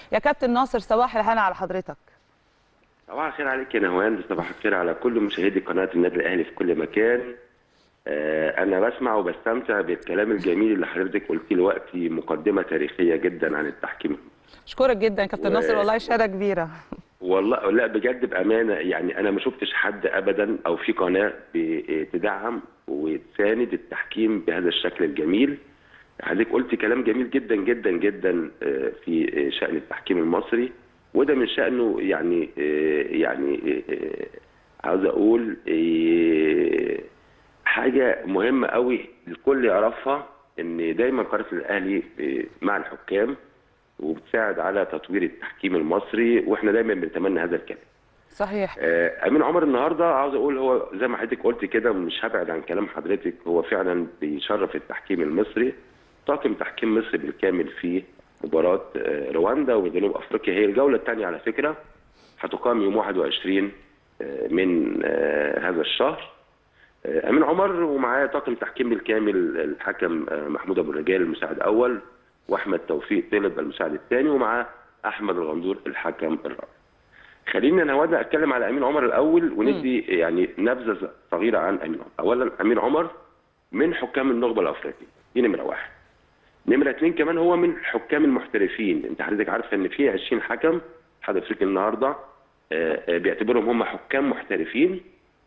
يا كابتن ناصر صباح الهنا على حضرتك صباح الخير عليك يا نهوان صباح الخير على كل مشاهدي قناه النادي الاهلي في كل مكان آه، انا بسمع وبستمتع بالكلام الجميل اللي حضرتك قلتيه دلوقتي مقدمه تاريخيه جدا عن التحكيم اشكرك جدا يا كابتن و- ناصر والله شهاده كبيره والله لا بجد بامانه يعني انا ما شفتش حد ابدا او في قناه بتدعم وتساند التحكيم بهذا الشكل الجميل حضرتك قلت كلام جميل جدا جدا جدا آه، في شان التحكيم المصري وده من شانه يعني آه، يعني آه، عاوز اقول آه، حاجه مهمه قوي الكل يعرفها ان دايما قناه الاهلي آه، مع الحكام وبتساعد على تطوير التحكيم المصري واحنا دايما بنتمنى هذا الكلام. صحيح آه، امين عمر النهارده عاوز اقول هو زي ما حضرتك قلت كده مش هبعد عن كلام حضرتك هو فعلا بيشرف التحكيم المصري طاقم تحكيم مصر بالكامل في مباراه آه، رواندا وجنوب افريقيا هي الجوله الثانيه على فكره هتقام يوم 21 آه، من آه، هذا الشهر آه، امين عمر ومعاه طاقم تحكيم بالكامل الحكم آه، محمود ابو الرجال المساعد الاول واحمد توفيق طلب المساعد الثاني ومعاه احمد الغندور الحكم الرابع خلينا نهوانا اتكلم على امين عمر الاول وندي يعني نبذه صغيره عن امين عمر اولا امين عمر من حكام النخبه الافريقيه دي نمره واحد نمره اثنين كمان هو من حكام المحترفين انت حضرتك عارفه ان في 20 حكم الاتحاد الافريقي النهارده آه، آه، بيعتبرهم هم حكام محترفين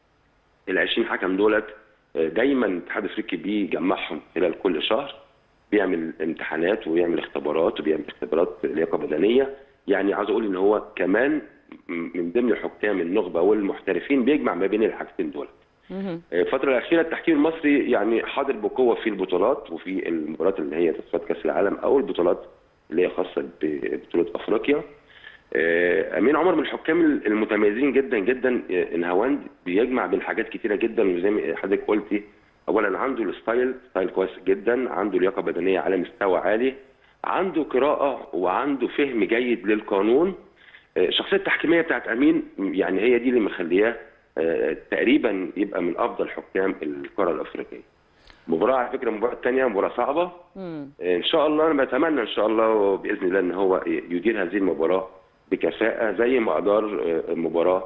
ال 20 حكم دولت آه، دايما الاتحاد الافريقي بيجمعهم خلال كل شهر بيعمل امتحانات وبيعمل اختبارات وبيعمل اختبارات لياقه بدنيه يعني عاوز اقول ان هو كمان من ضمن حكام النخبه والمحترفين بيجمع ما بين الحاجتين دول مهم. الفتره الاخيره التحكيم المصري يعني حاضر بقوه في البطولات وفي المباريات اللي هي تصفيات كاس العالم او البطولات اللي هي خاصه ببطوله افريقيا آه، امين عمر من الحكام المتميزين جدا جدا آه، نهاوند بيجمع بين حاجات كتيره جدا وزي ما حضرتك قلتي اولا عنده الستايل ستايل كويس جدا عنده لياقه بدنيه على مستوى عالي عنده قراءه وعنده فهم جيد للقانون آه، الشخصيه التحكيميه بتاعت امين يعني هي دي اللي مخلياه آه، تقريبا يبقى من افضل حكام القاره الافريقيه مباراه على فكره المباراه الثانيه مباراه صعبه مم. ان شاء الله انا بتمنى ان شاء الله باذن الله ان هو يدير هذه المباراه بكفاءه زي ما ادار آه، مباراه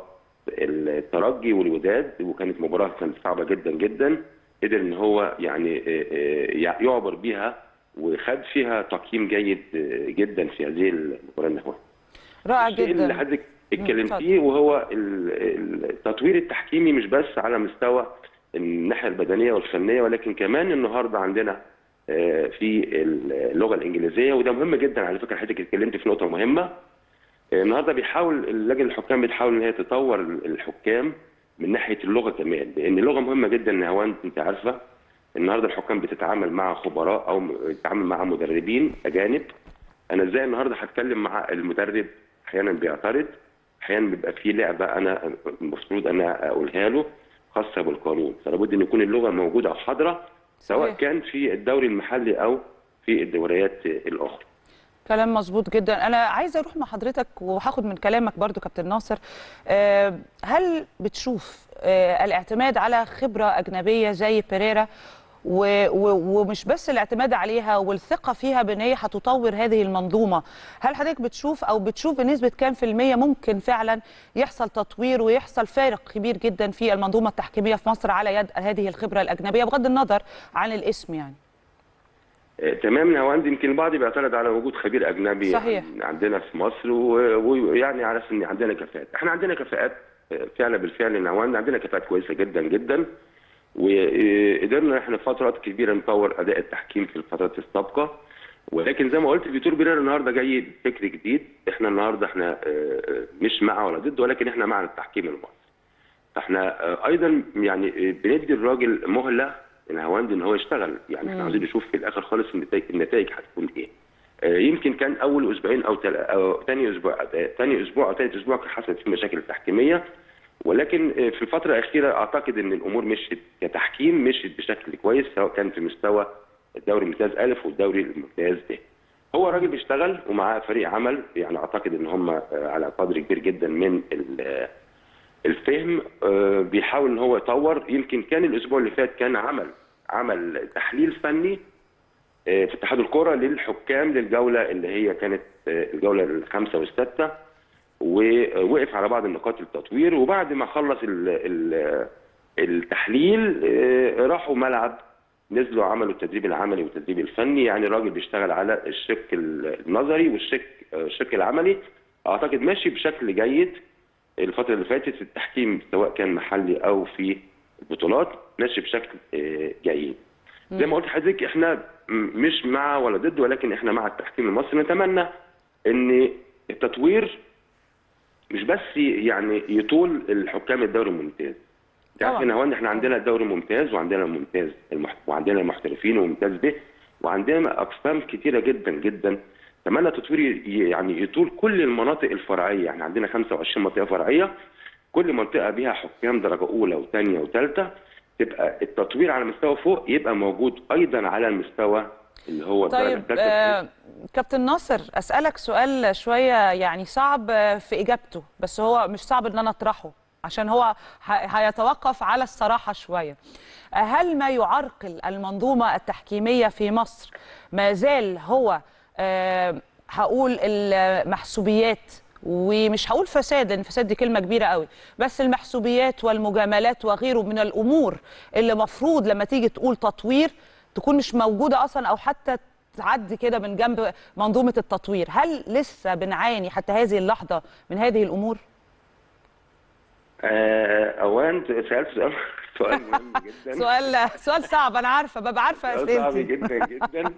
الترجي والوداد وكانت مباراه كانت صعبه جدا جدا قدر ان هو يعني آه، آه، يعبر بيها وخد فيها تقييم جيد آه، جدا في هذه المباراه النهائيه رائع الشيء اللي جدا حضرتك مم، اتكلمتيه وهو ال- ال- التطوير التحكيمي مش بس على مستوى الناحيه البدنيه والفنيه ولكن كمان النهارده عندنا آه، في اللغه الانجليزيه وده مهم جدا على فكره حضرتك اتكلمت في نقطه مهمه آه، النهارده بيحاول اللجنه الحكام بتحاول ان هي تطور الحكام من ناحيه اللغه كمان لان اللغه مهمه جدا يا هوان انت عارفه النهارده الحكام بتتعامل مع خبراء او بتتعامل مع مدربين اجانب انا ازاي النهارده هتكلم مع المدرب احيانا بيعترض احيانا بيبقى في لعبه انا المفروض انا اقولها له خاصه بالقانون فلابد ان يكون اللغه موجوده او حاضره سواء صحيح. كان في الدوري المحلي او في الدوريات الاخرى كلام مظبوط جدا انا عايزه اروح مع حضرتك وهاخد من كلامك برضو كابتن ناصر آه، هل بتشوف آه، الاعتماد على خبره اجنبيه زي بيريرا و- و- ومش بس الاعتماد عليها والثقه فيها بان هي هتطور هذه المنظومه هل حضرتك بتشوف او بتشوف بنسبه كام في الميه ممكن فعلا يحصل تطوير ويحصل فارق كبير جدا في المنظومه التحكيميه في مصر على يد هذه الخبره الاجنبيه بغض النظر عن الاسم يعني آه، تمام نهاوند يمكن البعض بيعترض على وجود خبير اجنبي صحيح. عن- عندنا في مصر و- ويعني على اساس ان عندنا كفاءات احنا عندنا كفاءات آه، فعلا بالفعل نهاوند عندنا كفاءات كويسه جدا جدا وقدرنا احنا فترات كبيره نطور اداء التحكيم في الفترات السابقه ولكن زي ما قلت فيتور بيريرا النهارده جاي بفكر جديد احنا النهارده احنا آه، آه، مش مع ولا ضد ولكن احنا مع التحكيم المصري فاحنا آه، ايضا يعني آه، بندي الراجل مهله الهواند ان هو يشتغل يعني احنا مم. عاوزين نشوف في الاخر خالص النتائج النتائج هتكون ايه آه، يمكن كان اول اسبوعين او تل... او ثاني اسبوع آه، ثاني اسبوع او ثالث اسبوع كان حصلت فيه مشاكل تحكيميه ولكن آه، في الفتره الاخيره اعتقد ان الامور مشيت كتحكيم مشيت بشكل كويس سواء كان في مستوى الدوري الممتاز الف والدوري الممتاز ب هو راجل بيشتغل ومعاه فريق عمل يعني اعتقد ان هم آه، على قدر كبير جدا من ال- آه، الفهم آه، بيحاول ان هو يطور يمكن كان الاسبوع اللي فات كان عمل عمل تحليل فني آه، في اتحاد الكره للحكام للجوله اللي هي كانت آه، الجوله الخامسه والسادسه ووقف على بعض النقاط التطوير وبعد ما خلص ال ال التحليل آه، راحوا ملعب نزلوا عملوا التدريب العملي والتدريب الفني يعني الراجل بيشتغل على الشق النظري والشق الشق العملي اعتقد ماشي بشكل جيد الفتره اللي فاتت في التحكيم سواء كان محلي او في البطولات ماشي بشكل آه، جيد زي ما قلت لحضرتك احنا م- مش مع ولا ضد ولكن احنا مع التحكيم المصري نتمنى ان التطوير مش بس يعني يطول الحكام الدوري الممتاز طبعاً. تعرف ان هو احنا عندنا الدوري الممتاز وعندنا الممتاز المح... وعندنا المحترفين وممتاز به وعندنا اقسام كتيره جدا جدا اتمنى تطوير ي- يعني يطول كل المناطق الفرعيه يعني عندنا 25 منطقه فرعيه كل منطقه بيها حكام درجه اولى وثانيه وثالثه تبقى التطوير على مستوى فوق يبقى موجود ايضا على المستوى اللي هو الدرجه طيب الثالثه آه كابتن ناصر اسالك سؤال شويه يعني صعب آه، في اجابته بس هو مش صعب ان انا اطرحه عشان هو ه- هيتوقف على الصراحه شويه آه، هل ما يعرقل المنظومه التحكيميه في مصر ما زال هو آه، هقول المحسوبيات ومش هقول فساد لان فساد دي كلمه كبيره قوي بس المحسوبيات والمجاملات وغيره من الامور اللي مفروض لما تيجي تقول تطوير تكون مش موجوده اصلا او حتى تعدي كده من جنب منظومه التطوير هل لسه بنعاني حتى هذه اللحظه من هذه الامور آه، اولا سالت سؤال سؤال مهم جدا سؤال سؤال صعب انا عارفه ببقى عارفه سؤال صعب اسئلتي جدا جدا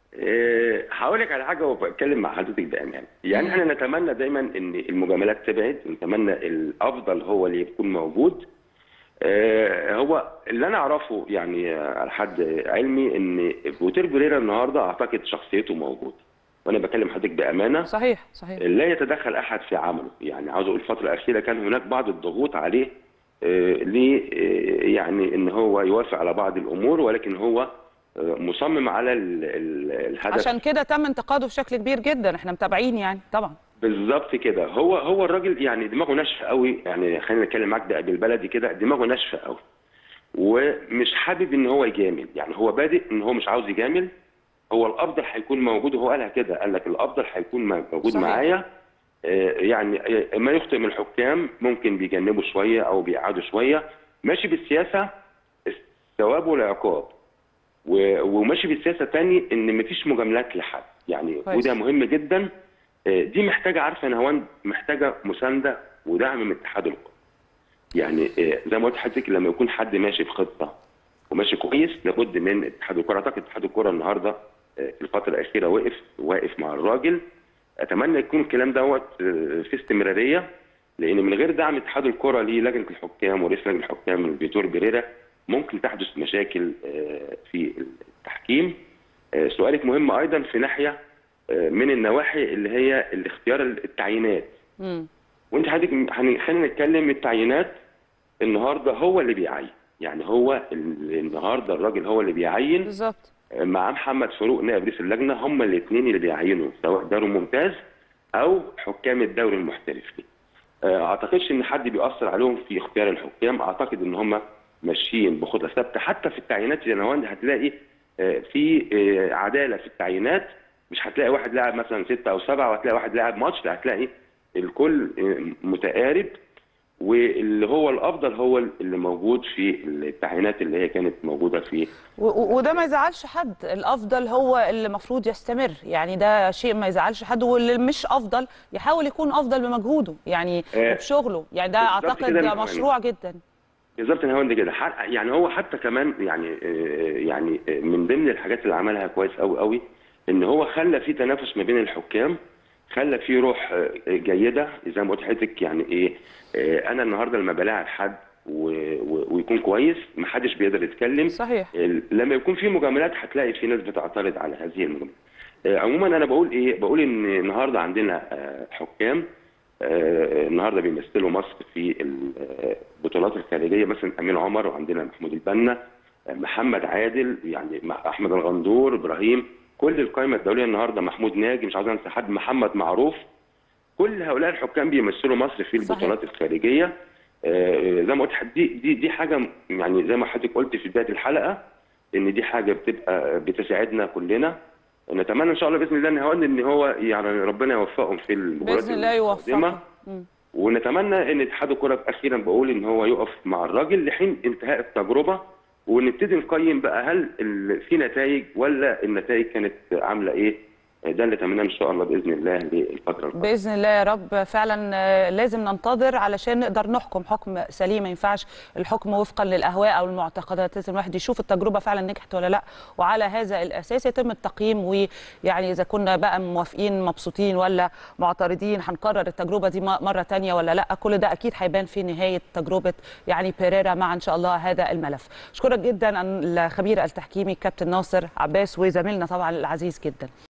آه، هقول لك على حاجه وبتكلم مع حضرتك بامان يعني احنا نتمنى دايما ان المجاملات تبعد نتمنى الافضل هو اللي يكون موجود آه، هو اللي انا اعرفه يعني آه، على حد علمي ان بوتير بريرا النهارده اعتقد شخصيته موجوده وانا بكلم حضرتك بامانه صحيح صحيح لا يتدخل احد في عمله يعني عاوز اقول الفتره الاخيره كان هناك بعض الضغوط عليه آه، ل آه، يعني ان هو يوافق على بعض الامور ولكن هو آه، مصمم على ال- ال- الهدف عشان كده تم انتقاده بشكل كبير جدا احنا متابعين يعني طبعا بالظبط كده هو هو الراجل يعني دماغه ناشفه قوي يعني خلينا نتكلم معاك بقى بالبلدي كده دماغه ناشفه قوي ومش حابب ان هو يجامل يعني هو بادئ ان هو مش عاوز يجامل هو الافضل هيكون موجود وهو قالها كده قال لك الافضل هيكون م- موجود صحيح. معايا آه، يعني آه، ما يخطئ من الحكام ممكن بيجنبوا شويه او بيقعدوا شويه ماشي بالسياسه الثواب والعقاب و- وماشي بالسياسه تاني ان مفيش مجاملات لحد يعني كويس. وده مهم جدا آه، دي محتاجه عارفه يا نهوان محتاجه مسانده ودعم من اتحاد الكره يعني آه، زي ما قلت لحضرتك لما يكون حد ماشي في خطه وماشي كويس لابد من اتحاد الكره اعتقد اتحاد الكره النهارده آه، في الفتره الاخيره وقف واقف مع الراجل اتمنى يكون الكلام دوت آه، في استمراريه لان من غير دعم اتحاد الكره للجنه الحكام ورئيس لجنه الحكام فيتور بيريرا ممكن تحدث مشاكل آه، في التحكيم آه، سؤالك مهم ايضا في ناحيه آه، من النواحي اللي هي الاختيار التعيينات مم. وانت حضرتك هن- خلينا نتكلم التعيينات النهارده هو اللي بيعين يعني هو ال- النهارده الراجل هو اللي بيعين بالظبط مع محمد فاروق نائب رئيس اللجنه هم الاثنين اللي بيعينوا سواء دوري ممتاز او حكام الدوري المحترفين. آه، اعتقدش ان حد بيأثر عليهم في اختيار الحكام، اعتقد ان هم ماشيين بخطه ثابته حتى في التعيينات يا نوان هتلاقي آه، في آه، عداله في التعيينات مش هتلاقي واحد لاعب مثلا ستة او سبعة وهتلاقي واحد لاعب ماتش لا هتلاقي الكل آه، متقارب واللي هو الافضل هو اللي موجود في التعيينات اللي هي كانت موجوده في و- و- وده ما يزعلش حد الافضل هو اللي المفروض يستمر يعني ده شيء ما يزعلش حد واللي مش افضل يحاول يكون افضل بمجهوده يعني آه، وبشغله يعني ده بالظبط اعتقد كده ده أنا مشروع جدا بالظبط ان هو ده كده ح- يعني هو حتى كمان يعني آه، يعني آه، من ضمن الحاجات اللي عملها كويس قوي قوي ان هو خلى في تنافس ما بين الحكام خلى في روح آه، جيده زي ما قلت لحضرتك يعني ايه آه، انا النهارده لما بلاعب حد و- و- ويكون كويس ما حدش بيقدر يتكلم صحيح ال- لما يكون في مجاملات هتلاقي في ناس بتعترض على هذه المجاملات. آه، عموما انا بقول ايه؟ بقول ان النهارده عندنا آه، حكام آه، النهارده بيمثلوا مصر في البطولات الخارجيه مثلا امين عمر وعندنا محمود البنا آه، محمد عادل يعني مع احمد الغندور ابراهيم كل القائمه الدوليه النهارده محمود ناجي مش عاوز انسى حد محمد معروف كل هؤلاء الحكام بيمثلوا مصر في صحيح. البطولات الخارجيه آه، زي ما قلت دي دي دي حاجه يعني زي ما حضرتك قلت في بدايه الحلقه ان دي حاجه بتبقى بتساعدنا كلنا نتمنى ان شاء الله باذن الله نهاون ان هو يعني ربنا يوفقهم في المباريات باذن الله القادمة. يوفقك مم. ونتمنى ان اتحاد الكره اخيرا بقول ان هو يقف مع الراجل لحين انتهاء التجربه ونبتدي نقيم بقى هل ال- في نتائج ولا النتائج كانت عامله ايه ده اللي اتمناه ان شاء الله باذن الله للفتره القادمه باذن الله يا رب فعلا آه، لازم ننتظر علشان نقدر نحكم حكم سليم ما ينفعش الحكم وفقا للاهواء او المعتقدات لازم الواحد يشوف التجربه فعلا نجحت ولا لا وعلى هذا الاساس يتم التقييم ويعني اذا كنا بقى موافقين مبسوطين ولا معترضين هنكرر التجربه دي م- مره تانية ولا لا كل ده اكيد هيبان في نهايه تجربه يعني بيريرا مع ان شاء الله هذا الملف اشكرك جدا الخبير التحكيمي كابتن ناصر عباس وزميلنا طبعا العزيز جدا